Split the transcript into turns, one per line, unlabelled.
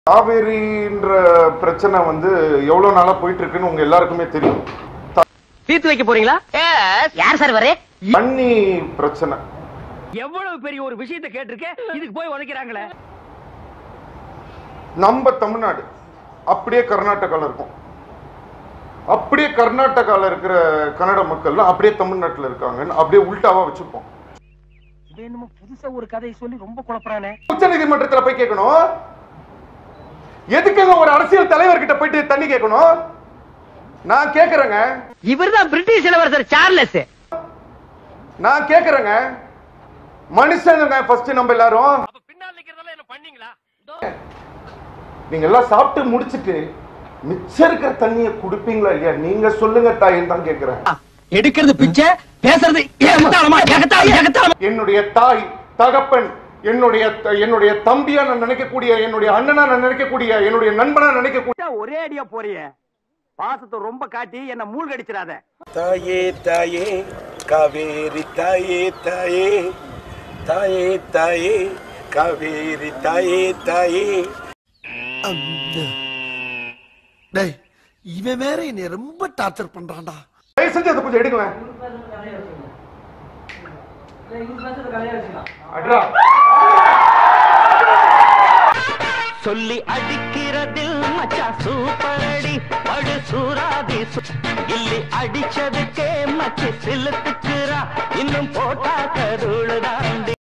காவேரின்ற பிரச்சனை வந்து எவ்வளவு நாளா போயிட்டு இருக்குன்னு உங்க எல்லாருக்குமே தெரியும்
தீர்த்து வைக்க போறீங்களா
யார் சார் வரே
தண்ணி பிரச்சனை
எவ்வளவு பெரிய ஒரு விஷயத்தை கேட்டிருக்கேன் இதுக்கு போய் உதைக்கிறாங்களே
நம்ம தமிழ்நாடு அப்படியே கர்நாடகால இருக்கும் அப்படியே கர்நாடகால இருக்கிற கன்னட மக்கள்லாம் அப்படியே தமிழ்நாட்டுல இருக்காங்கன்னு அப்படியே உல்டாவா வச்சுப்போம்
என்னமோ புதுசா ஒரு கதையை சொல்லி ரொம்ப குழப்பறானே
உச்ச நீதிமன்றத்துல போய் கேட்கணும் எதுக்குங்க ஒரு அரசியல் தலைவர்கிட்ட போயிட்டு தண்ணி கேட்கணும் நான் கேக்குறேங்க
இவர்தான் பிரிட்டிஷ் இளவரசர் சார்லஸ்
நான் கேக்குறேங்க மனுஷங்க ஃபர்ஸ்ட் நம்ம எல்லாரும்
பின்னால் நிக்கிறதெல்லாம் என்ன பண்ணீங்களா
நீங்க எல்லாம் சாப்பிட்டு முடிச்சிட்டு மிச்சம் இருக்கிற தண்ணியை குடிப்பீங்களா இல்லையா நீங்க சொல்லுங்க தாயின்னு தான் கேக்குறேன்
எடுக்கிறது பிச்சை பேசுறது ஏகத்தாளமா ஏகத்தாளம் ஏகத்தாளம்
என்னுடைய தாய் தகப்பன் என்னுடைய த- என்னுடைய தம்பியா நான் நினைக்கக்கூடிய என்னுடைய அண்ணனா நான் நினைக்கக்கூடிய என்னுடைய நண்பனா நினைக்கக்கூடிய
ஒரே அடியா போறிய பாசத்தை ரொம்ப காட்டி என்ன மூழ்கடிச்சிடாத
தாயே தாயே காவேரி தாயே தாயே தாயே தாயே காவேரி தாயே தாயே
டேய் இவன் வேற என்னை ரொம்ப டார்ச்சர் பண்றான்டா
தயவு செஞ்சு அதை கொஞ்சம் எடுங்களேன் அட்ரா
சொல்லி அடிக்கிறதில் மச்சான் சூப்பர் அடி படு சூறாதி சு- இல்லி அடிச்சதுக்கே மச்சி சிலுத்துக்குறா இன்னும் போட்டா கருளுதாண்டி